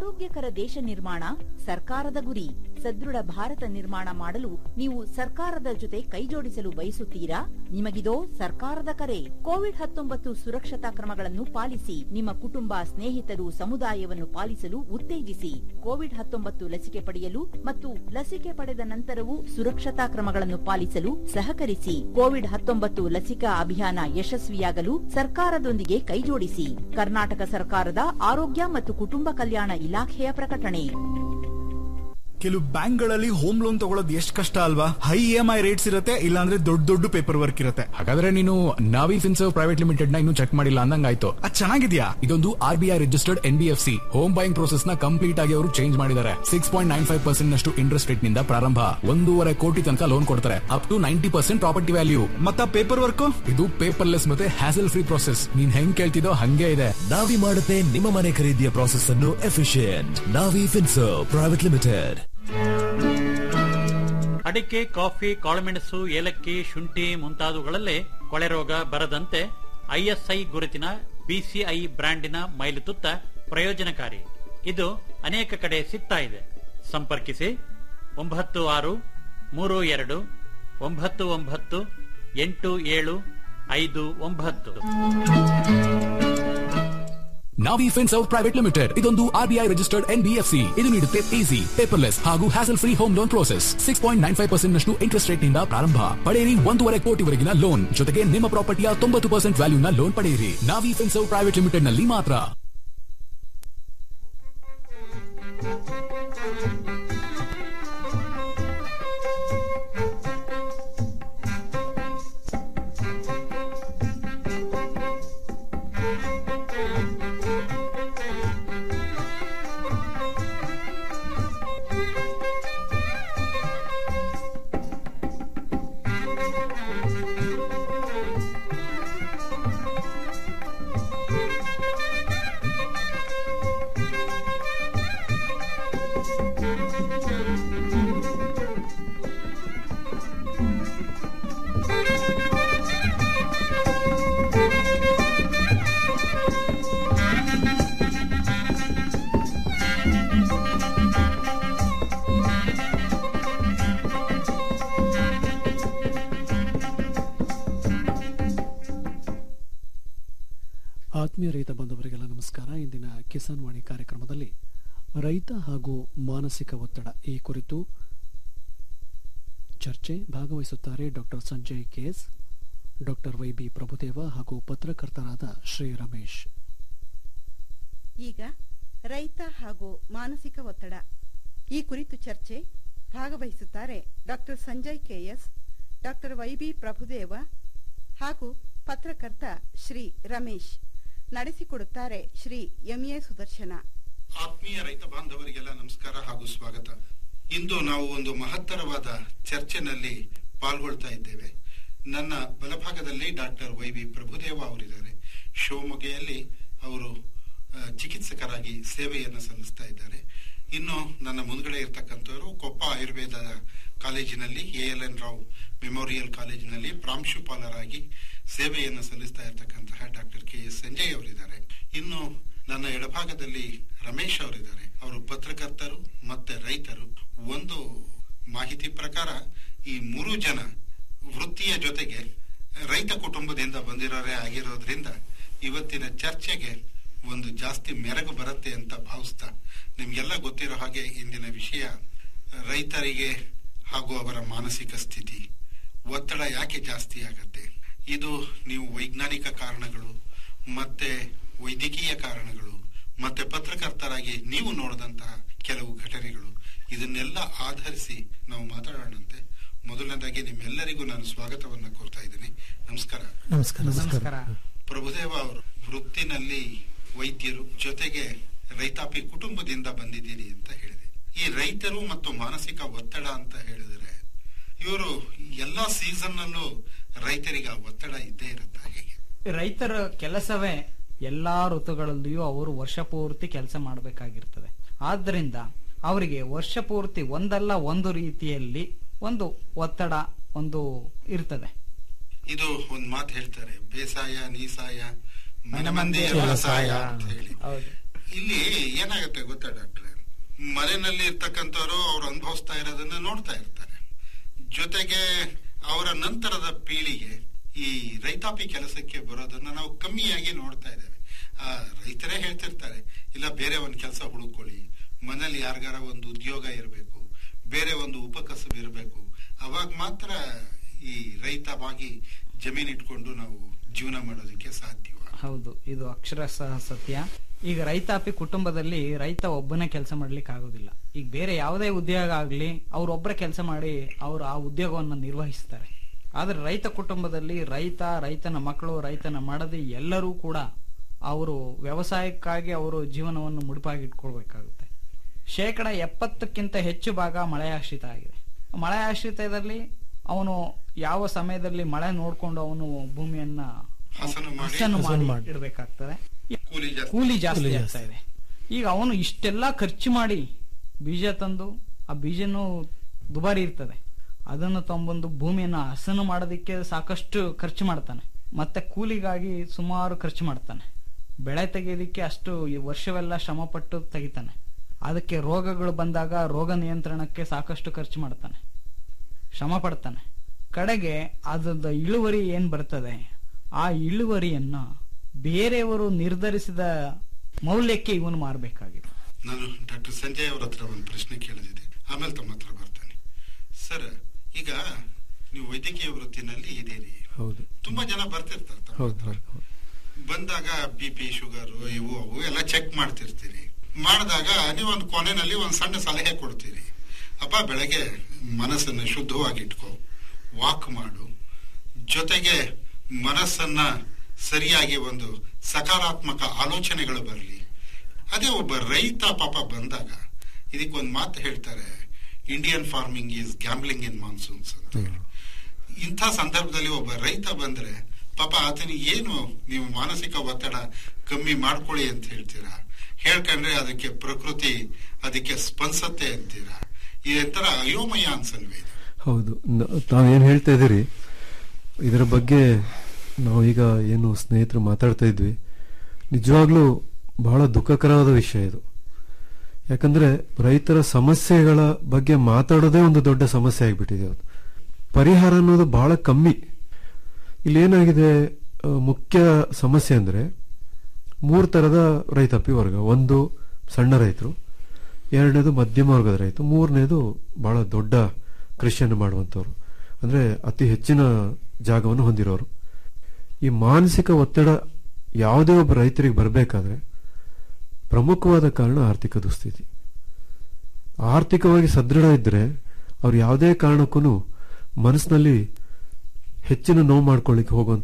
ಆರೋಗ್ಯಕರ ದೇಶ ನಿರ್ಮಾಣ ಸರ್ಕಾರದ ಗುರಿ ಸದೃಢ ಭಾರತ ನಿರ್ಮಾಣ ಮಾಡಲು ನೀವು ಸರ್ಕಾರದ ಜೊತೆ ಕೈಜೋಡಿಸಲು ಬಯಸುತ್ತೀರಾ ನಿಮಗಿದೋ ಸರ್ಕಾರದ ಕರೆ ಕೋವಿಡ್ ಹತ್ತೊಂಬತ್ತು ಸುರಕ್ಷತಾ ಕ್ರಮಗಳನ್ನು ಪಾಲಿಸಿ ನಿಮ್ಮ ಕುಟುಂಬ ಸ್ನೇಹಿತರು ಸಮುದಾಯವನ್ನು ಪಾಲಿಸಲು ಉತ್ತೇಜಿಸಿ ಕೋವಿಡ್ ಹತ್ತೊಂಬತ್ತು ಲಸಿಕೆ ಪಡೆಯಲು ಮತ್ತು ಲಸಿಕೆ ಪಡೆದ ನಂತರವೂ ಸುರಕ್ಷತಾ ಕ್ರಮಗಳನ್ನು ಪಾಲಿಸಲು ಸಹಕರಿಸಿ ಕೋವಿಡ್ ಹತ್ತೊಂಬತ್ತು ಲಸಿಕಾ ಅಭಿಯಾನ ಯಶಸ್ವಿಯಾಗಲು ಸರ್ಕಾರದೊಂದಿಗೆ ಕೈಜೋಡಿಸಿ ಕರ್ನಾಟಕ ಸರ್ಕಾರದ ಆರೋಗ್ಯ ಮತ್ತು ಕುಟುಂಬ ಕಲ್ಯಾಣ ಇಲಾಖೆಯ ಪ್ರಕಟಣೆ ಕೆಲವು ಬ್ಯಾಂಕ್ಗಳಲ್ಲಿ ಹೋಮ್ ಲೋನ್ ತಗೊಳ್ಳೋದು ಎಷ್ಟು ಕಷ್ಟ ಅಲ್ವಾ high E M I rates ಇರುತ್ತೆ ಇಲ್ಲಾಂದ್ರೆ ದೊಡ್ಡ ದೊಡ್ಡ ಪೇಪರ್ ವರ್ಕ್ ಇರುತ್ತೆ ಹಾಗಾದ್ರೆ ನೀನು ನಾವಿ ಫಿನ್ಸರ್ವ್ ಪ್ರೈವೇಟ್ ಲಿಮಿಟೆಡ್ ನ ಇನ್ನೂ ಚೆಕ್ ಮಾಡಿಲ್ಲ ಅಂದಂಗಾಯ್ತು ಅದ್ ಚೆನ್ನಾಗಿದ್ಯಾ ಇದೊಂದು R B I registered N B F C home buying process ನ ಕಂಪ್ಲೀಟ್ ಆಗಿ ಅವರು ಚೇಂಜ್ ಮಾಡಿದ್ದಾರೆ six point nine five percent ನಷ್ಟು ಇಂಟ್ರೆಸ್ಟ್ ರೇಟ್ ನಿಂದ ಪ್ರಾರಂಭ ಒಂದೂವರೆ ಕೋಟಿ ತನಕ ಲೋನ್ ಕೊಡ್ತಾರೆ up to ninety percent property value ಮತ್ತ ಪೇಪರ್ ವರ್ಕ್ ಇದು ಪೇಪರ್ಲೆಸ್ ಮತ್ತೆ ಹ್ಯಾಸಲ್ ಫ್ರೀ ಪ್ರೋಸೆಸ್ ನೀನ್ ಹೆಂಗ್ ಕೇಳ್ತಿದೋ ಹಂಗೆ ಇದೆ ನಾವಿ ಮಾಡುತ್ತೆ ನಿಮ್ಮ ಮನೆ ಖರೀದಿಯ ಪ್ರಾಸೆಸ್ ಅನ್ನು efficient Navi Finserv private limited ಅಡಿಕೆ ಕಾಫಿ ಕಾಳುಮೆಣಸು ಏಲಕ್ಕಿ ಶುಂಠಿ ಮುಂತಾದವುಗಳಲ್ಲೇ ಕೊಳೆ ರೋಗ ಬರದಂತೆ ಐಎಸ್ಐ ಗುರುತಿನ ಬಿಸಿಐ ಬ್ರ್ಯಾಂಡಿನ ಮೈಲುತುತ್ತ ಪ್ರಯೋಜನಕಾರಿ ಇದು ಅನೇಕ ಕಡೆ ಸಿಗ್ತಾ ಇದೆ ಸಂಪರ್ಕಿಸಿ ಒಂಬತ್ತು ಆರು ಮೂರು ಎರಡು ಒಂಬತ್ತು ಒಂಬತ್ತು ಎಂಟು ಏಳು ಐದು ಒಂಬತ್ತು ನಾವಿ ಫಿನ್ಸರ್ವ್ ಪ್ರೈವೇಟ್ ಲಿಮಿಟೆಡ್ ಇದೊಂದು RBI registered N B F C ಇದು ನೀಡುತ್ತೆ ಈಸಿ ಪೇಪರ್ಲೆಸ್ ಹಾಗೂ hassle free home loan process six point nine five percent ನಷ್ಟು ಇಂಟ್ರೆಸ್ಟ್ ರೇಟ್ ನಿಂದ ಪ್ರಾರಂಭ ಪಡೆಯಿರಿ ಒಂದೂವರೆ ಕೋಟಿವರೆಗಿನ ಲೋನ್ ಜೊತೆಗೆ ನಿಮ್ಮ ಪ್ರಾಪರ್ಟಿಯ ತೊಂಬತ್ತು ಪರ್ಸೆಂಟ್ ವ್ಯಾಲ್ಯೂನ ಲೋನ್ ಪಡೆಯಿರಿ ನಾವಿ ಫಿನ್ಸರ್ವ್ ಪ್ರೈವೇಟ್ ಲಿಮಿಟೆಡ್ ನಲ್ಲಿ ಮಾತ್ರ ಆತ್ಮೀಯ ರೈತ ಬಂಧುವರಿಗೆಲ್ಲ ನಮಸ್ಕಾರ ಇಂದಿನ ಕಿಸಾನ್ ವಾಣಿ ಕಾರ್ಯಕ್ರಮದಲ್ಲಿ ರೈತ ಹಾಗೂ ಮಾನಸಿಕ ಒತ್ತಡ ಈ ಕುರಿತು ಚರ್ಚೆ ಭಾಗವಹಿಸುತ್ತಾರೆ doctor Sanjay KS doctor Y B Prabhudeva ಹಾಗೂ ಪತ್ರಕರ್ತರಾದ ಶ್ರೀ ರಮೇಶ್ ಈಗ ರೈತ ಹಾಗೂ ಮಾನಸಿಕ ಒತ್ತಡ ಈ ಕುರಿತು ಚರ್ಚೆ ಭಾಗವಹಿಸುತ್ತಾರೆ doctor Sanjay KS doctor Y B Prabhudeva ಹಾಗೂ ಪತ್ರಕರ್ತ ಶ್ರೀ ರಮೇಶ್ ನಡೆಸಿಕೊಡುತ್ತಾರೆ ಶ್ರೀ ಎಂಎ ಸುದರ್ಶನ ಆತ್ಮೀಯ ರೈತ ಬಾಂಧವರಿಗೆಲ್ಲ ನಮಸ್ಕಾರ ಹಾಗೂ ಸ್ವಾಗತ ಇಂದು ನಾವು ಒಂದು ಮಹತ್ತರವಾದ ಚರ್ಚೆನಲ್ಲಿ ಪಾಲ್ಗೊಳ್ತಾ ಇದ್ದೇವೆ ನನ್ನ ಬಲಭಾಗದಲ್ಲಿ ಡಾಕ್ಟರ್ ವೈ ವಿ ಪ್ರಭುದೇವ ಅವರಿದ್ದಾರೆ ಶಿವಮೊಗ್ಗೆಯಲ್ಲಿ ಅವರು ಆ, ಚಿಕಿತ್ಸಕರಾಗಿ ಸೇವೆಯನ್ನು ಸಲ್ಲಿಸ್ತಾ ಇದ್ದಾರೆ ಇನ್ನು ನನ್ನ ಮುಂದ್ಗಡೆ ಇರ್ತಕ್ಕಂಥವರು ಕೊಪ್ಪ ಆಯುರ್ವೇದ ಕಾಲೇಜಿನಲ್ಲಿ A L N Rao memorial ಕಾಲೇಜಿನಲ್ಲಿ ಪ್ರಾಂಶುಪಾಲರಾಗಿ ಸೇವೆಯನ್ನು ಸಲ್ಲಿಸ್ತಾ ಇರ್ತಕ್ಕಂತಹ ಡಾಕ್ಟರ್ ಕೆ ಎಸ್ ಸಂಜಯ್ ಅವರಿದ್ದಾರೆ ಇನ್ನು ನನ್ನ ಎಡಭಾಗದಲ್ಲಿ ರಮೇಶ್ ಅವರಿದ್ದಾರೆ ಅವರು ಪತ್ರಕರ್ತರು ಮತ್ತೆ ರೈತರು ಒಂದು ಮಾಹಿತಿ ಪ್ರಕಾರ ಈ ಮೂರು ಜನ ವೃತ್ತಿಯ ಜೊತೆಗೆ ರೈತ ಕುಟುಂಬದಿಂದ ಬಂದಿರೋರೇ ಆಗಿರೋದ್ರಿಂದ ಇವತ್ತಿನ ಚರ್ಚೆಗೆ ಒಂದು ಜಾಸ್ತಿ ಮೆರಗು ಬರುತ್ತೆ ಅಂತ ಭಾವಿಸ್ತಾ ನಿಮ್ಗೆಲ್ಲ ಗೊತ್ತಿರೋ ಹಾಗೆ ಇಂದಿನ ವಿಷಯ ರೈತರಿಗೆ ಹಾಗೂ ಅವರ ಮಾನಸಿಕ ಸ್ಥಿತಿ ಒತ್ತಡ ಯಾಕೆ ಜಾಸ್ತಿ ಆಗತ್ತೆ ಇದು ನೀವು ವೈಜ್ಞಾನಿಕ ಕಾರಣಗಳು ಮತ್ತೆ ವೈದ್ಯಕೀಯ ಕಾರಣಗಳು ಮತ್ತೆ ಪತ್ರಕರ್ತರಾಗಿ ನೀವು ನೋಡಿದಂತಹ ಕೆಲವು ಘಟನೆಗಳು ಇದನ್ನೆಲ್ಲ ಆಧರಿಸಿ ನಾವು ಮಾತಾಡೋಣಂತೆ ಮೊದಲನೇದಾಗಿ ನಿಮ್ಮೆಲ್ಲರಿಗೂ ನಾನು ಸ್ವಾಗತವನ್ನ ಕೋರ್ತಾ ಇದ್ದೀನಿ ನಮಸ್ಕಾರ ನಮಸ್ಕಾರ ಪ್ರಭುದೇವ ಅವರು ವೃತ್ತಿನಲ್ಲಿ ವೈದ್ಯರು ಜೊತೆಗೆ ರೈತಾಪಿ ಕುಟುಂಬದಿಂದ ಬಂದಿದ್ದೀರಿ ಅಂತ ಹೇಳಿದೆ ಈ ರೈತರು ಮತ್ತು ಮಾನಸಿಕ ಒತ್ತಡ ಅಂತ ಹೇಳಿದ್ರೆ ಇವರು ಎಲ್ಲಾ ಸೀಸನ್ ನಲ್ಲೂ ರೈತರಿಗೆ ಆ ಒತ್ತಡ ಇದ್ದೇ ಇರುತ್ತಾ ಹೇಗೆ ರೈತರ ಕೆಲಸವೇ ಎಲ್ಲಾ ಋತುಗಳಲ್ಲಿಯೂ ಅವರು ವರ್ಷ ಪೂರ್ತಿ ಕೆಲಸ ಮಾಡಬೇಕಾಗಿರ್ತದೆ ಆದ್ರಿಂದ ಅವರಿಗೆ ವರ್ಷ ಪೂರ್ತಿ ಒಂದಲ್ಲ ಒಂದು ರೀತಿಯಲ್ಲಿ ಒಂದು ಒತ್ತಡ ಒಂದು ಇರ್ತದೆ ಇದು ಒಂದ್ ಮಾತು ಹೇಳ್ತಾರೆ ಬೇಸಾಯ ನೀಸಾಯ ಮನೆ ಮಂದಿಯ ವ್ಯವಸಾಯ ಅಂತ ಹೇಳಿ ಹೌದು ಇಲ್ಲಿ ಏನಾಗುತ್ತೆ ಗೊತ್ತಾ ಡಾಕ್ಟ್ರೆ ಮನೆಯಲ್ಲಿ ಇರ್ತಕ್ಕಂಥವ್ರು ಅವ್ರು ಅನುಭವಿಸ್ತಾ ಇರೋದನ್ನ ನೋಡ್ತಾ ಇರ್ತಾರೆ ಜೊತೆಗೆ ಅವರ ನಂತರದ ಪೀಳಿಗೆ ಈ ರೈತಾಪಿ ಕೆಲಸಕ್ಕೆ ಬರೋದನ್ನ ನಾವು ಕಮ್ಮಿಯಾಗಿ ನೋಡ್ತಾ ಇದ್ದೇವೆ ಆ ರೈತರೇ ಹೇಳ್ತಿರ್ತಾರೆ ಇಲ್ಲ ಬೇರೆ ಒಂದು ಕೆಲಸ ಹುಡುಕೊಳ್ಳಿ ಮನೇಲಿ ಯಾರಿಗಾರ ಒಂದು ಉದ್ಯೋಗ ಇರಬೇಕು ಬೇರೆ ಒಂದು ಉಪಕಸಬು ಇರಬೇಕು ಅವಾಗ ಮಾತ್ರ ಈ ರೈತವಾಗಿ ಜಮೀನ್ ಇಟ್ಕೊಂಡು ನಾವು ಜೀವನ ಮಾಡೋದಕ್ಕೆ ಸಾಧ್ಯ ಹೌದು ಇದು ಅಕ್ಷರಶಃ ಸತ್ಯ ಈಗ ರೈತಾಪಿ ಕುಟುಂಬದಲ್ಲಿ ರೈತ ಒಬ್ಬನೇ ಕೆಲಸ ಮಾಡ್ಲಿಕ್ಕೆ ಆಗೋದಿಲ್ಲ ಈಗ ಬೇರೆ ಯಾವುದೇ ಉದ್ಯೋಗ ಆಗ್ಲಿ ಅವ್ರೊಬ್ಬರೇ ಕೆಲಸ ಮಾಡಿ ಅವರು ಆ ಉದ್ಯೋಗವನ್ನು ನಿರ್ವಹಿಸ್ತಾರೆ ಆದ್ರೆ ರೈತ ಕುಟುಂಬದಲ್ಲಿ ರೈತ ರೈತನ ಮಕ್ಕಳು ರೈತನ ಮಡದಿ ಎಲ್ಲರೂ ಕೂಡ ಅವರು ವ್ಯವಸಾಯಕ್ಕಾಗಿ ಅವರು ಜೀವನವನ್ನು ಮುಡುಪಾಗಿಟ್ಕೊಳ್ಬೇಕಾಗುತ್ತೆ ಶೇಕಡ ಎಪ್ಪತ್ತಕ್ಕಿಂತ ಹೆಚ್ಚು ಭಾಗ ಮಳೆ ಆಶ್ರಿತ ಆಗಿದೆ ಮಳೆ ಆಶ್ರಿತದಲ್ಲಿ ಅವನು ಯಾವ ಸಮಯದಲ್ಲಿ ಮಳೆ ನೋಡ್ಕೊಂಡು ಅವನು ಭೂಮಿಯನ್ನ ಹಸನು ಮಾಡಿ ಹಸನು ಹಸನು ಮಾಡಿ ಮಾಡಿ. ಇಡಬೇಕಾಗ್ತದೆ ಕೂಲಿ ಜಾಸ್ತಿ ಕೂಲಿ ಜಾಸ್ತಿ ಕೂಲಿ ಆಗ್ತಾ ಇದೆ ಈಗ ಅವನು ಇಷ್ಟೆಲ್ಲ ಖರ್ಚು ಮಾಡಿ ಬೀಜ ತಂದು ಆ ಬೀಜನು ದುಬಾರಿ ಇರ್ತದೆ ಅದನ್ನು ತಂಬಂದು ಭೂಮಿಯನ್ನ ಹಸನು ಮಾಡೋದಕ್ಕೆ ಸಾಕಷ್ಟು ಖರ್ಚು ಮಾಡ್ತಾನೆ ಮತ್ತೆ ಕೂಲಿಗಾಗಿ ಸುಮಾರು ಖರ್ಚು ಮಾಡ್ತಾನೆ ಬೆಳೆ ತೆಗೆಯೋದಕ್ಕೆ ಅಷ್ಟು ಈ ವರ್ಷವೆಲ್ಲ ಶ್ರಮ ಪಟ್ಟು ತೆಗಿತಾನೆ ಅದಕ್ಕೆ ರೋಗಗಳು ಬಂದಾಗ ರೋಗ ನಿಯಂತ್ರಣಕ್ಕೆ ಸಾಕಷ್ಟು ಖರ್ಚು ಮಾಡ್ತಾನೆ ಶ್ರಮ ಪಡ್ತಾನೆ ಕಡೆಗೆ ಅದ್ರದ್ದು ಇಳುವರಿ ಏನ್ ಬರ್ತದೆ ಆ ಇಳುವರಿಯನ್ನ ಬೇರೆಯವರು ನಿರ್ಧರಿಸಿದ ಮೌಲ್ಯಕ್ಕೆ ಇವನು ಮಾರಬೇಕಾಗಿದೆ ನಾನು ಡಾಕ್ಟರ್ ಸಂಜಯ್ ಅವ್ರ ಹತ್ರ ಒಂದು ಪ್ರಶ್ನೆ ಕೇಳಿದಿದೆ ಆಮೇಲೆ ತಮ್ಮ ಹತ್ರ ಬರ್ತೇನೆ ಸರ್ ಈಗ ನೀವು ವೈದ್ಯಕೀಯ ವೃತ್ತಿನಲ್ಲಿ ಇದೀರಿ ಹೌದು ತುಂಬಾ ಜನ ಬರ್ತಿರ್ತಾರೆ ತಮ್ಮ ಹೌದು ಹತ್ರ. ಹೌದು ಹೌದು. ಬಂದಾಗ ಬಿ ಪಿ ಶುಗರ್ ಇವು ಅವು ಎಲ್ಲ ಚೆಕ್ ಮಾಡ್ತಿರ್ತೀರಿ ಮಾಡಿದಾಗ ನೀವು ಒಂದು ಕೊನೆಯಲ್ಲಿ ಒಂದು ಸಣ್ಣ ಸಲಹೆ ಕೊಡ್ತೀರಿ ಅಪ್ಪ ಬೆಳಗ್ಗೆ ಮನಸ್ಸನ್ನು ಶುದ್ಧವಾಗಿಟ್ಕೋ ವಾಕ್ ಮಾಡು ಜೊತೆಗೆ ಮನಸ್ಸನ್ನ ಸರಿಯಾಗಿ ಒಂದು ಸಕಾರಾತ್ಮಕ ಆಲೋಚನೆಗಳು ಬರಲಿ ಅದೇ ಒಬ್ಬ ರೈತ ಪಾಪ ಬಂದಾಗ ಇದಕ್ಕೊಂದು ಮಾತು ಹೇಳ್ತಾರೆ Indian farming is gambling in monsoons ಅಂತ ಹೇಳಿ. ಇಂಥ ಸಂದರ್ಭದಲ್ಲಿ ಒಬ್ಬ ರೈತ ಬಂದ್ರೆ ಪಾಪ ಆತನಿಗೆ ಏನು ನೀವು ಮಾನಸಿಕ ಒತ್ತಡ ಕಮ್ಮಿ ಮಾಡ್ಕೊಳ್ಳಿ ಅಂತ ಹೇಳ್ತೀರಾ ಹೇಳ್ಕೊಂಡ್ರೆ ಅದಕ್ಕೆ ಪ್ರಕೃತಿ ಅದಕ್ಕೆ ಸ್ಪಂದಿಸತ್ತೆ ಅಂತೀರಾ ಇದೊಂಥರ ಅಯೋಮಯ ಅನ್ಸಲ್ವೇ ಇದು ಹೌದು ನ- ತಾವೇನು ಹೇಳ್ತಾ ಇದ್ದೀರಿ ಇದರ ಬಗ್ಗೆ ನಾವೀಗ ಏನು ಸ್ನೇಹಿತರು ಮಾತಾಡ್ತಾ ಇದ್ವಿ ನಿಜವಾಗ್ಲೂ ಬಹಳ ದುಃಖಕರವಾದ ವಿಷಯ ಇದು ಯಾಕಂದ್ರೆ ರೈತರ ಸಮಸ್ಯೆಗಳ ಬಗ್ಗೆ ಮಾತಾಡೋದೇ ಒಂದು ದೊಡ್ಡ ಸಮಸ್ಯೆ ಆಗಿಬಿಟ್ಟಿದೆ ಅದು ಪರಿಹಾರ ಅನ್ನೋದು ಬಹಳ ಕಮ್ಮಿ ಇಲ್ಲೇನಾಗಿದೆ ಆ, ಮುಖ್ಯ ಸಮಸ್ಯೆ ಅಂದ್ರೆ ಮೂರು ತರದ ರೈತಾಪಿ ವರ್ಗ ಒಂದು ಸಣ್ಣ ರೈತರು ಎರಡನೇದು ಮಧ್ಯಮ ವರ್ಗದ ರೈತ ಮೂರನೇದು ಬಹಳ ದೊಡ್ಡ ಕೃಷಿಯನ್ನು ಮಾಡುವಂಥವ್ರು ಅಂದ್ರೆ ಅತಿ ಹೆಚ್ಚಿನ ಜಾಗವನ್ನು ಹೊಂದಿರೋರು ಈ ಮಾನಸಿಕ ಒತ್ತಡ ಯಾವುದೇ ಒಬ್ಬ ರೈತರಿಗೆ ಬರಬೇಕಾದ್ರೆ ಪ್ರಮುಖವಾದ ಕಾರಣ ಆರ್ಥಿಕ ದುಸ್ಥಿತಿ ಆರ್ಥಿಕವಾಗಿ ಸದೃಢ ಇದ್ರೆ ಅವ್ರು ಯಾವುದೇ ಕಾರಣಕ್ಕೂ ಮನಸ್ಸಿನಲ್ಲಿ ಹೆಚ್ಚಿನ ನೋವು ಮಾಡ್ಕೊಳ್ಳಿಕ್ಕೆ ಹೋಗುವಂತ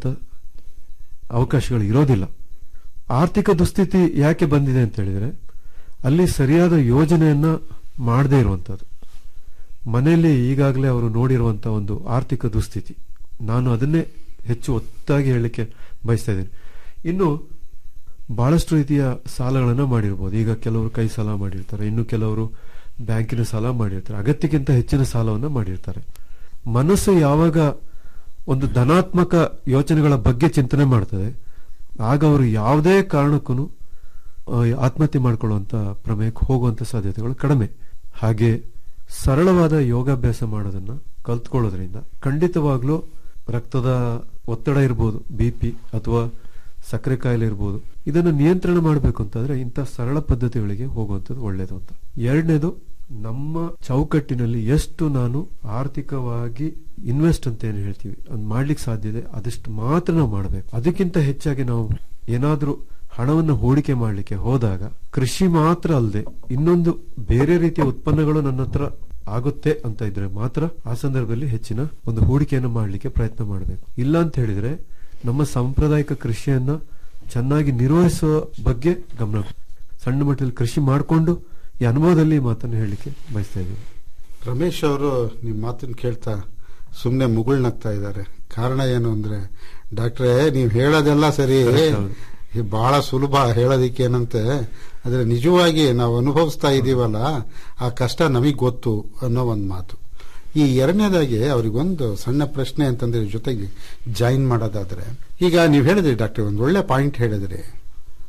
ಅವಕಾಶಗಳು ಇರೋದಿಲ್ಲ ಆರ್ಥಿಕ ದುಸ್ಥಿತಿ ಯಾಕೆ ಬಂದಿದೆ ಅಂತ ಹೇಳಿದ್ರೆ ಅಲ್ಲಿ ಸರಿಯಾದ ಯೋಜನೆಯನ್ನ ಮಾಡದೇ ಇರುವಂತದ್ದು ಮನೆಯಲ್ಲಿ ಈಗಾಗಲೇ ಅವರು ನೋಡಿರುವಂತ ಒಂದು ಆರ್ಥಿಕ ದುಸ್ಥಿತಿ ನಾನು ಅದನ್ನೇ ಹೆಚ್ಚು ಒತ್ತಾಗಿ ಹೇಳಲಿಕ್ಕೆ ಬಯಸ್ತಾ ಇದ್ದೇನೆ ಇನ್ನು ಬಹಳಷ್ಟು ರೀತಿಯ ಸಾಲಗಳನ್ನ ಮಾಡಿರ್ಬೋದು ಈಗ ಕೆಲವರು ಕೈ ಸಾಲ ಮಾಡಿರ್ತಾರೆ ಇನ್ನು ಕೆಲವರು ಬ್ಯಾಂಕಿನ ಸಾಲ ಮಾಡಿರ್ತಾರೆ ಅಗತ್ಯಕ್ಕಿಂತ ಹೆಚ್ಚಿನ ಸಾಲವನ್ನ ಮಾಡಿರ್ತಾರೆ ಮನಸ್ಸು ಯಾವಾಗ ಒಂದು ಧನಾತ್ಮಕ ಯೋಚನೆಗಳ ಬಗ್ಗೆ ಚಿಂತನೆ ಮಾಡ್ತದೆ ಆಗ ಅವರು ಯಾವುದೇ ಕಾರಣಕ್ಕೂ ಆತ್ಮಹತ್ಯೆ ಮಾಡ್ಕೊಳ್ಳುವಂತ ಪ್ರಮೇಯಕ್ಕೆ ಹೋಗುವಂತ ಸಾಧ್ಯತೆಗಳು ಕಡಿಮೆ ಹಾಗೆ ಸರಳವಾದ ಯೋಗಾಭ್ಯಾಸ ಮಾಡೋದನ್ನ ಕಲ್ತ್ಕೊಳ್ಳೋದ್ರಿಂದ ಖಂಡಿತವಾಗ್ಲೂ ರಕ್ತದ ಒತ್ತಡ ಇರ್ಬೋದು ಬಿ ಪಿ ಅಥವಾ ಸಕ್ಕರೆ ಕಾಯಿಲೆ ಇರ್ಬೋದು ಇದನ್ನು ನಿಯಂತ್ರಣ ಮಾಡಬೇಕು ಅಂತಂದ್ರೆ ಇಂಥ ಸರಳ ಪದ್ಧತಿಗಳಿಗೆ ಹೋಗುವಂಥದ್ದು ಒಳ್ಳೇದು ಅಂತ ಎರಡನೇದು ನಮ್ಮ ಚೌಕಟ್ಟಿನಲ್ಲಿ ಎಷ್ಟು ನಾನು ಆರ್ಥಿಕವಾಗಿ ಇನ್ವೆಸ್ಟ್ ಅಂತ ಏನು ಹೇಳ್ತೀವಿ ಅದ್ ಮಾಡ್ಲಿಕ್ಕೆ ಸಾಧ್ಯ ಇದೆ ಅದಷ್ಟು ಮಾತ್ರ ನಾವು ಮಾಡಬೇಕು ಅದಕ್ಕಿಂತ ಹೆಚ್ಚಾಗಿ ನಾವು ಏನಾದ್ರೂ ಹಣವನ್ನು ಹೂಡಿಕೆ ಮಾಡಲಿಕ್ಕೆ ಹೋದಾಗ ಕೃಷಿ ಮಾತ್ರ ಅಲ್ಲದೆ ಇನ್ನೊಂದು ಬೇರೆ ರೀತಿಯ ಉತ್ಪನ್ನಗಳು ನನ್ನ ಹತ್ರ ಆಗುತ್ತೆ ಅಂತ ಇದ್ರೆ ಮಾತ್ರ ಆ ಸಂದರ್ಭದಲ್ಲಿ ಹೆಚ್ಚಿನ ಒಂದು ಹೂಡಿಕೆಯನ್ನು ಮಾಡಲಿಕ್ಕೆ ಪ್ರಯತ್ನ ಮಾಡಬೇಕು ಇಲ್ಲ ಅಂತ ಹೇಳಿದ್ರೆ ನಮ್ಮ ಸಾಂಪ್ರದಾಯಿಕ ಕೃಷಿಯನ್ನ ಚೆನ್ನಾಗಿ ನಿರ್ವಹಿಸುವ ಬಗ್ಗೆ ಗಮನ ಸಣ್ಣ ಮಟ್ಟದಲ್ಲಿ ಕೃಷಿ ಮಾಡಿಕೊಂಡು ಈ ಅನುಭವದಲ್ಲಿ ಈ ಮಾತನ್ನು ಹೇಳಲಿಕ್ಕೆ ಬಯಸ್ತಾ ಇದ್ದೀವಿ ರಮೇಶ್ ಅವರು ನಿಮ್ಮ ಮಾತನ್ನ ಕೇಳ್ತಾ ಸುಮ್ಮನೆ ಮುಗುಳ್ನಗ್ತಾ ಇದ್ದಾರೆ ಕಾರಣ ಏನು ಅಂದ್ರೆ ಡಾಕ್ಟ್ರೇ ನೀವು ಹೇಳೋದೆಲ್ಲ ಸರಿ ಹೌದು. ಈ ಬಹಳ ಸುಲಭ ಹೇಳೋದಿಕ್ಕೆ ಏನಂತೆ ಆದ್ರೆ ನಿಜವಾಗಿ ನಾವು ಅನುಭವಿಸ್ತಾ ಇದೀವಲ್ಲ ಆ ಕಷ್ಟ ನಮಗೆ ಗೊತ್ತು ಅನ್ನೋ ಒಂದು ಮಾತು ಈ ಎರಡನೇದಾಗಿ ಅವ್ರಿಗೊಂದು ಸಣ್ಣ ಪ್ರಶ್ನೆ ಅಂತಂದ್ರೆ ಜೊತೆಗೆ ಜಾಯಿನ್ ಮಾಡೋದಾದ್ರೆ ಈಗ ನೀವು ಹೇಳಿದ್ರಿ ಡಾಕ್ಟರ್ ಒಂದು ಒಳ್ಳೆ ಪಾಯಿಂಟ್ ಹೇಳಿದ್ರಿ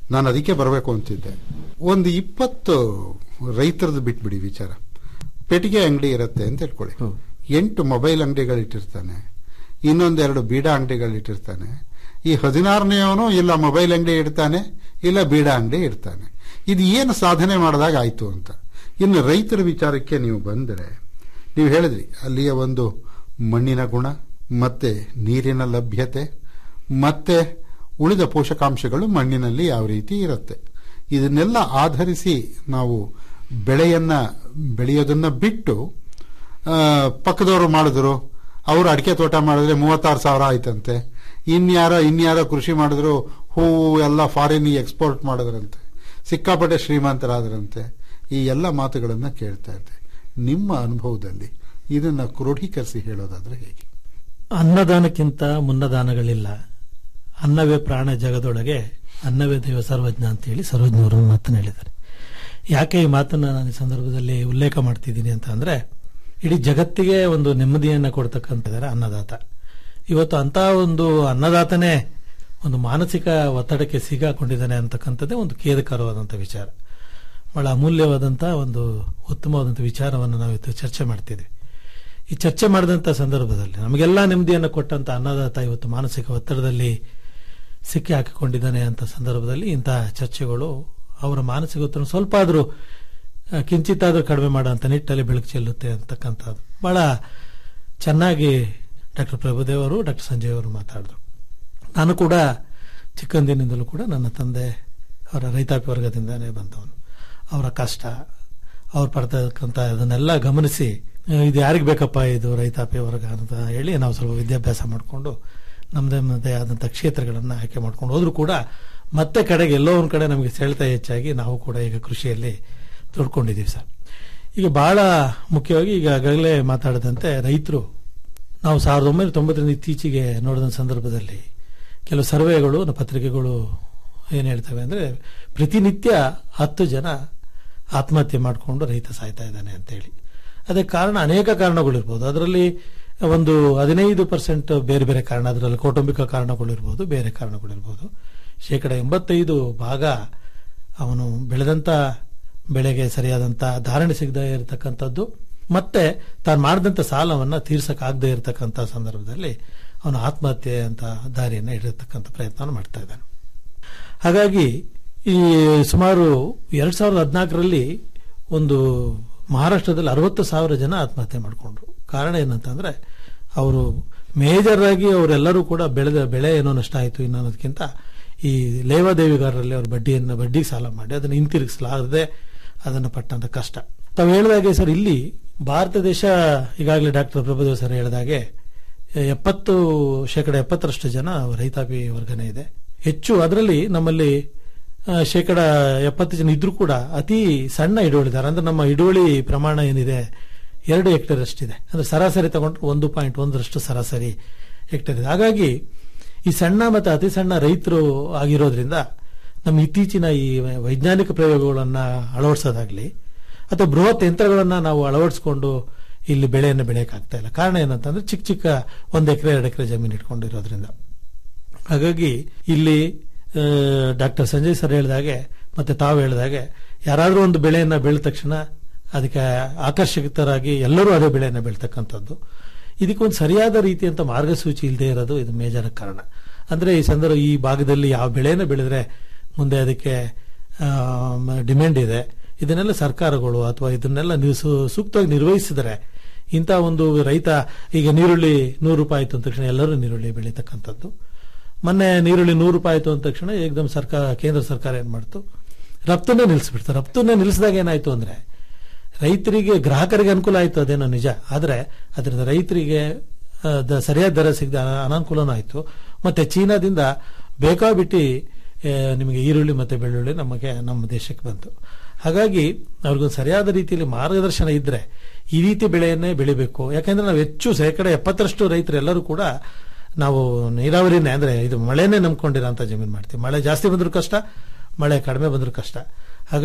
ನಾನು ಅದಕ್ಕೆ ಬರಬೇಕು ಅಂತಿದ್ದೆ ಒಂದು ಇಪ್ಪತ್ತು ರೈತರದ್ದು ಬಿಟ್ಬಿಡಿ ವಿಚಾರ ಪೆಟ್ಟಿಗೆ ಅಂಗಡಿ ಇರುತ್ತೆ ಅಂತ ಹೇಳ್ಕೊಳ್ಳಿ ಎಂಟು ಮೊಬೈಲ್ ಅಂಗಡಿಗಳಿಟ್ಟಿರ್ತಾನೆ ಇನ್ನೊಂದೆರಡು ಬೀಡ ಅಂಗಡಿಗಳಿಟ್ಟಿರ್ತಾನೆ ಈ ಹದಿನಾರನೆಯವನು ಇಲ್ಲ ಮೊಬೈಲ್ ಅಂಗಡಿ ಇಡ್ತಾನೆ ಇಲ್ಲ ಬೀಡ ಅಂಗಡಿ ಇಡ್ತಾನೆ ಇದು ಏನು ಸಾಧನೆ ಮಾಡಿದಾಗ ಆಯ್ತು ಅಂತ ಇನ್ನು ರೈತರ ವಿಚಾರಕ್ಕೆ ನೀವು ಬಂದರೆ ನೀವು ಹೇಳಿದ್ರಿ ಅಲ್ಲಿಯ ಒಂದು ಮಣ್ಣಿನ ಗುಣ ಮತ್ತೆ ನೀರಿನ ಲಭ್ಯತೆ ಮತ್ತೆ ಉಳಿದ ಪೋಷಕಾಂಶಗಳು ಮಣ್ಣಿನಲ್ಲಿ ಯಾವ ರೀತಿ ಇರುತ್ತೆ ಇದನ್ನೆಲ್ಲ ಆಧರಿಸಿ ನಾವು ಬೆಳೆಯನ್ನ ಬೆಳೆಯೋದನ್ನ ಬಿಟ್ಟು ಆ, ಪಕ್ಕದವರು ಮಾಡಿದ್ರು ಅವರು ಅಡಿಕೆ ತೋಟ ಮಾಡಿದ್ರೆ ಮೂವತ್ತಾರು ಸಾವಿರ ಆಯ್ತಂತೆ ಇನ್ಯಾರೋ ಇನ್ಯಾರೋ ಕೃಷಿ ಮಾಡಿದ್ರು ಹೂವು ಎಲ್ಲ ಫಾರಿನ್ ಎಕ್ಸ್ಪೋರ್ಟ್ ಮಾಡಿದ್ರಂತೆ ಸಿಕ್ಕಾಪಟ್ಟೆ ಶ್ರೀಮಂತರಾದ್ರಂತೆ ಈ ಎಲ್ಲ ಮಾತುಗಳನ್ನ ಕೇಳ್ತಾ ಇದ್ದೆ ನಿಮ್ಮ ಅನುಭವದಲ್ಲಿ ಇದನ್ನ ಕ್ರೋಢೀಕರಿಸಿ ಹೇಳೋದಾದ್ರೆ ಹೇಗೆ ಅನ್ನದಾನಕ್ಕಿಂತ ಮುನ್ನದಾನಗಳಿಲ್ಲ ಅನ್ನವೇ ಪ್ರಾಣ ಜಗದೊಳಗೆ ಅನ್ನವೇ ದೇವ ಸರ್ವಜ್ಞ ಅಂತ ಹೇಳಿ ಸರ್ವಜ್ಞವರು ಮಾತನ್ನು ಹೇಳಿದ್ದಾರೆ ಯಾಕೆ ಈ ಮಾತನ್ನ ನಾನು ಈ ಸಂದರ್ಭದಲ್ಲಿ ಉಲ್ಲೇಖ ಮಾಡ್ತಿದ್ದೀನಿ ಅಂತ ಅಂದ್ರೆ ಇಡೀ ಜಗತ್ತಿಗೆ ಒಂದು ನೆಮ್ಮದಿಯನ್ನ ಕೊಡ್ತಕ್ಕಂತಿದ್ದಾರೆ ಅನ್ನದಾತ ಇವತ್ತು ಅಂತ ಒಂದು ಅನ್ನದಾತನೇ ಒಂದು ಮಾನಸಿಕ ಒತ್ತಡಕ್ಕೆ ಸಿಗಾಕೊಂಡಿದ್ದಾನೆ ಅಂತಕ್ಕಂಥದ್ದೇ ಒಂದು ಖೇದಕರವಾದಂಥ ವಿಚಾರ ಬಹಳ ಅಮೂಲ್ಯವಾದಂಥ ಒಂದು ಉತ್ತಮವಾದಂಥ ವಿಚಾರವನ್ನು ನಾವು ಇವತ್ತು ಚರ್ಚೆ ಮಾಡ್ತಿದ್ವಿ ಈ ಚರ್ಚೆ ಮಾಡಿದಂಥ ಸಂದರ್ಭದಲ್ಲಿ ನಮಗೆಲ್ಲ ನೆಮ್ಮದಿಯನ್ನು ಕೊಟ್ಟಂತ ಅನ್ನದಾತ ಇವತ್ತು ಮಾನಸಿಕ ಒತ್ತಡದಲ್ಲಿ ಸಿಕ್ಕಿ ಹಾಕಿಕೊಂಡಿದ್ದಾನೆ ಅಂತ ಸಂದರ್ಭದಲ್ಲಿ ಇಂತಹ ಚರ್ಚೆಗಳು ಅವರ ಮಾನಸಿಕ ಒತ್ತಡ ಸ್ವಲ್ಪ ಆದರೂ ಕಿಂಚಿತ್ತಾದರೂ ಕಡಿಮೆ ಮಾಡುವಂಥ ನಿಟ್ಟಲ್ಲಿ ಬೆಳಕು ಚೆಲ್ಲುತ್ತೆ ಅಂತಕ್ಕಂಥದ್ದು ಬಹಳ ಚೆನ್ನಾಗಿ ಡಾಕ್ಟರ್ ಪ್ರಭುದೇವ್ ಅವರು ಡಾಕ್ಟರ್ ಸಂಜಯ್ ಅವರು ಮಾತಾಡಿದ್ರು ನಾನು ಕೂಡ ಚಿಕ್ಕಂದಿನಿಂದಲೂ ಕೂಡ ನನ್ನ ತಂದೆ ಅವರ ರೈತಾಪಿ ವರ್ಗದಿಂದಾನೇ ಬಂದವನು ಅವರ ಕಷ್ಟ ಅವ್ರು ಪಡ್ತಕ್ಕಂಥ ಇದನ್ನೆಲ್ಲ ಗಮನಿಸಿ ಆ, ಇದು ಯಾರಿಗೆ ಬೇಕಪ್ಪ ಇದು ರೈತಾಪಿ ವರ್ಗ ಅಂತ ಹೇಳಿ ನಾವು ಸ್ವಲ್ಪ ವಿದ್ಯಾಭ್ಯಾಸ ಮಾಡಿಕೊಂಡು ನಮ್ಮದೇ ನಮ್ಮದೇ ಆದಂಥ ಕ್ಷೇತ್ರಗಳನ್ನು ಆಯ್ಕೆ ಮಾಡ್ಕೊಂಡು ಹೋದ್ರೂ ಕೂಡ ಮತ್ತೆ ಕಡೆಗೆ ಎಲ್ಲೋ ಒಂದು ಕಡೆ ನಮಗೆ ಸೆಳೆತ ಹೆಚ್ಚಾಗಿ ನಾವು ಕೂಡ ಈಗ ಕೃಷಿಯಲ್ಲಿ ತೊಡ್ಕೊಂಡಿದ್ದೀವಿ ಸರ್ ಈಗ ಬಹಳ ಮುಖ್ಯವಾಗಿ ಈಗಾಗಲೇ ಮಾತಾಡಿದಂತೆ ರೈತರು ನಾವು ಸಾವಿರದ ಒಂಬೈನೂರ ತೊಂಬತ್ತರಿಂದ ಇತ್ತೀಚೆಗೆ ನೋಡಿದ ಸಂದರ್ಭದಲ್ಲಿ ಕೆಲವು ಸರ್ವೆಗಳು ಪತ್ರಿಕೆಗಳು ಏನು ಹೇಳ್ತವೆ ಅಂದರೆ ಪ್ರತಿನಿತ್ಯ ಹತ್ತು ಜನ ಆತ್ಮಹತ್ಯೆ ಮಾಡಿಕೊಂಡು ರೈತ ಸಾಯ್ತಾ ಇದ್ದಾನೆ ಅಂತೇಳಿ ಅದಕ್ಕೆ ಕಾರಣ ಅನೇಕ ಕಾರಣಗಳಿರ್ಬೋದು ಅದರಲ್ಲಿ ಒಂದು ಹದಿನೈದು ಪರ್ಸೆಂಟ್ ಬೇರೆ ಬೇರೆ ಕಾರಣ ಅದರಲ್ಲಿ ಕೌಟುಂಬಿಕ ಕಾರಣಗಳಿರ್ಬೋದು ಬೇರೆ ಕಾರಣಗಳಿರ್ಬೋದು ಶೇಕಡ ಎಂಬತ್ತೈದು ಭಾಗ ಅವನು ಬೆಳೆದಂತ ಬೆಳೆಗೆ ಸರಿಯಾದಂತ ಧಾರಣೆ ಸಿಗದೇ ಇರತಕ್ಕಂಥದ್ದು ಮತ್ತೆ ತಾನು ಮಾಡಿದಂಥ ಸಾಲವನ್ನ ತೀರ್ಸಕ್ಕಾಗದೇ ಇರತಕ್ಕಂಥ ಸಂದರ್ಭದಲ್ಲಿ ಅವನು ಆತ್ಮಹತ್ಯೆ ಅಂತ ದಾರಿಯನ್ನು ಹಿಡಿಯತಕ್ಕಂಥ ಪ್ರಯತ್ನ ಮಾಡ್ತಾ ಇದ್ದಾನೆ ಹಾಗಾಗಿ ಈ ಸುಮಾರು ಎರಡ್ ಸಾವಿರದ ಹದಿನಾಲ್ಕರಲ್ಲಿ ಒಂದು ಮಹಾರಾಷ್ಟ್ರದಲ್ಲಿ ಅರವತ್ತು ಸಾವಿರ ಜನ ಆತ್ಮಹತ್ಯೆ ಮಾಡಿಕೊಂಡ್ರು ಕಾರಣ ಏನಂತಂದ್ರೆ ಅವರು ಮೇಜರ್ ಆಗಿ ಅವರೆಲ್ಲರೂ ಕೂಡ ಬೆಳೆದ ಬೆಳೆ ಏನೋ ನಷ್ಟ ಆಯಿತು ಅನ್ನೋದಕ್ಕಿಂತ ಈ ಲೇವಾದೇವಿಗಾರರಲ್ಲಿ ಅವ್ರ ಬಡ್ಡಿಯನ್ನು ಬಡ್ಡಿ ಸಾಲ ಮಾಡಿ ಅದನ್ನು ಹಿಂತಿರುಗಿಸಲಾರದೆ ಅದನ್ನು ಪಟ್ಟಂತ ಕಷ್ಟ ತಾವು ಹೇಳಿದಾಗೆ ಸರ್ ಇಲ್ಲಿ ಭಾರತ ದೇಶ ಈಗಾಗಲೇ ಡಾಕ್ಟರ್ ಪ್ರಭುದೇವ್ ಸರ್ ಹೇಳಿದಾಗೆ ಎಪ್ಪತ್ತು ಶೇಕಡ ಎಪ್ಪತ್ತರಷ್ಟು ಜನ ರೈತಾಪಿ ವರ್ಗನೇ ಇದೆ ಹೆಚ್ಚು ಅದರಲ್ಲಿ ನಮ್ಮಲ್ಲಿ ಆ, ಶೇಕಡ ಎಪ್ಪತ್ತು ಜನ ಇದ್ರೂ ಕೂಡ ಅತಿ ಸಣ್ಣ ಹಿಡುವಳಿದಾರ ಅಂದ್ರೆ ನಮ್ಮ ಹಿಡುವಳಿ ಪ್ರಮಾಣ ಏನಿದೆ ಎರಡು ಹೆಕ್ಟೇರ್ ಅಷ್ಟಿದೆ ಅಂದ್ರೆ ಸರಾಸರಿ ತಗೊಂಡ್ರೆ ಒಂದು ಪಾಯಿಂಟ್ ಒಂದರಷ್ಟು ಸರಾಸರಿ ಹೆಕ್ಟೇರ್ ಇದೆ ಹಾಗಾಗಿ ಈ ಸಣ್ಣ ಮತ್ತು ಅತಿ ಸಣ್ಣ ರೈತರು ಆಗಿರೋದ್ರಿಂದ ನಮ್ಮ ಇತ್ತೀಚಿನ ಈ ವೈಜ್ಞಾನಿಕ ಪ್ರಯೋಗಗಳನ್ನ ಅಳವಡಿಸೋದಾಗ್ಲಿ ಅಥವಾ ಬೃಹತ್ ಯಂತ್ರಗಳನ್ನ ನಾವು ಅಳವಡಿಸಿಕೊಂಡು ಇಲ್ಲಿ ಬೆಳೆಯನ್ನು ಬೆಳೆಯಕ್ಕಾಗ್ತಾ ಇಲ್ಲ ಕಾರಣ ಏನಂತಂದ್ರೆ ಚಿಕ್ಕ ಚಿಕ್ಕ ಒಂದು ಎಕರೆ ಎರಡು ಎಕರೆ ಜಮೀನು ಇಟ್ಕೊಂಡಿರೋದ್ರಿಂದ ಹಾಗಾಗಿ ಇಲ್ಲಿ ಡಾಕ್ಟರ್ ಸಂಜಯ್ ಸರ್ ಹೇಳಿದಾಗೆ ಮತ್ತೆ ತಾವು ಹೇಳಿದಾಗೆ ಯಾರಾದರೂ ಒಂದು ಬೆಳೆಯನ್ನ ಬೆಳೆದ ತಕ್ಷಣ ಅದಕ್ಕೆ ಆಕರ್ಷಿತರಾಗಿ ಎಲ್ಲರೂ ಅದೇ ಬೆಳೆಯನ್ನ ಬೆಳ್ತಕ್ಕಂಥದ್ದು ಇದಕ್ಕೊಂದು ಸರಿಯಾದ ರೀತಿಯಂತ ಮಾರ್ಗಸೂಚಿ ಇಲ್ಲದೆ ಇರೋದು ಇದು ಮೇಜರ್ ಕಾರಣ ಅಂದ್ರೆ ಈ ಸಂದರ್ಭ ಈ ಭಾಗದಲ್ಲಿ ಯಾವ ಬೆಳೆನ ಬೆಳೆದ್ರೆ ಮುಂದೆ ಅದಕ್ಕೆ ಡಿಮ್ಯಾಂಡ್ ಇದೆ ಇದನ್ನೆಲ್ಲ ಸರ್ಕಾರಗಳು ಅಥವಾ ಇದನ್ನೆಲ್ಲ ನೀವು ಸು- ಸೂಕ್ತವಾಗಿ ನಿರ್ವಹಿಸಿದರೆ ಇಂಥ ಒಂದು ರೈತ ಈಗ ನೀರುಳ್ಳಿ ನೂರು ರೂಪಾಯಿ ಆಯ್ತು ಅಂದ ತಕ್ಷಣ ಎಲ್ಲರೂ ನೀರುಳ್ಳಿ ಬೆಳೀತಕ್ಕಂಥದ್ದು ಮೊನ್ನೆ ನೀರುಳ್ಳಿ ನೂರು ರೂಪಾಯಿ ಆಯ್ತು ಅಂದ ತಕ್ಷಣ ಏಕದಮ್ ಸರ್ಕಾರ ಕೇಂದ್ರ ಸರ್ಕಾರ ಏನ್ ಮಾಡ್ತು ರಫ್ತನ್ನೇ ನಿಲ್ಲಿಸ್ಬಿಡ್ತು ರಫ್ತನ್ನೇ ನಿಲ್ಲಿಸಿದಾಗ ಏನಾಯ್ತು ಅಂದ್ರೆ ರೈತರಿಗೆ ಗ್ರಾಹಕರಿಗೆ ಅನುಕೂಲ ಆಯ್ತು ಅದೇನೋ ನಿಜ ಆದ್ರೆ ಅದರಿಂದ ರೈತರಿಗೆ ಆ, ದ- ಸರಿಯಾದ ದರ ಸಿಗದ ಅನಾನುಕೂಲನೂ ಆಯ್ತು ಮತ್ತೆ ಚೀನಾದಿಂದ ಬೇಕಾಬಿಟ್ಟಿ ಆ, ನಿಮಗೆ ಈರುಳ್ಳಿ ಮತ್ತೆ ಬೆಳ್ಳುಳ್ಳಿ ನಮಗೆ ನಮ್ಮ ದೇಶಕ್ಕೆ ಬಂತು ಹಾಗಾಗಿ ಅವ್ರಿಗೊಂದು ಸರಿಯಾದ ರೀತಿಯಲ್ಲಿ ಮಾರ್ಗದರ್ಶನ ಇದ್ರೆ ಈ ರೀತಿ ಬೆಳೆಯನ್ನೇ ಬೆಳಿಬೇಕು ಯಾಕಂದ್ರೆ ನಾವು ಹೆಚ್ಚು ಶೇಕಡ ಎಪ್ಪತ್ತರಷ್ಟು ರೈತರೆಲ್ಲರೂ ಕೂಡ ನಾವು ನೀರಾವರಿನೇ ಅಂದ್ರೆ ಇದು ಮಳೆನೇ ನಂಬ್ಕೊಂಡಿರೋಂಥ ಜಮೀನು ಮಾಡ್ತೀವಿ ಮಳೆ ಜಾಸ್ತಿ ಬಂದ್ರೂ ಕಷ್ಟ ಮಳೆ ಕಡಿಮೆ ಬಂದ್ರೂ ಕಷ್ಟ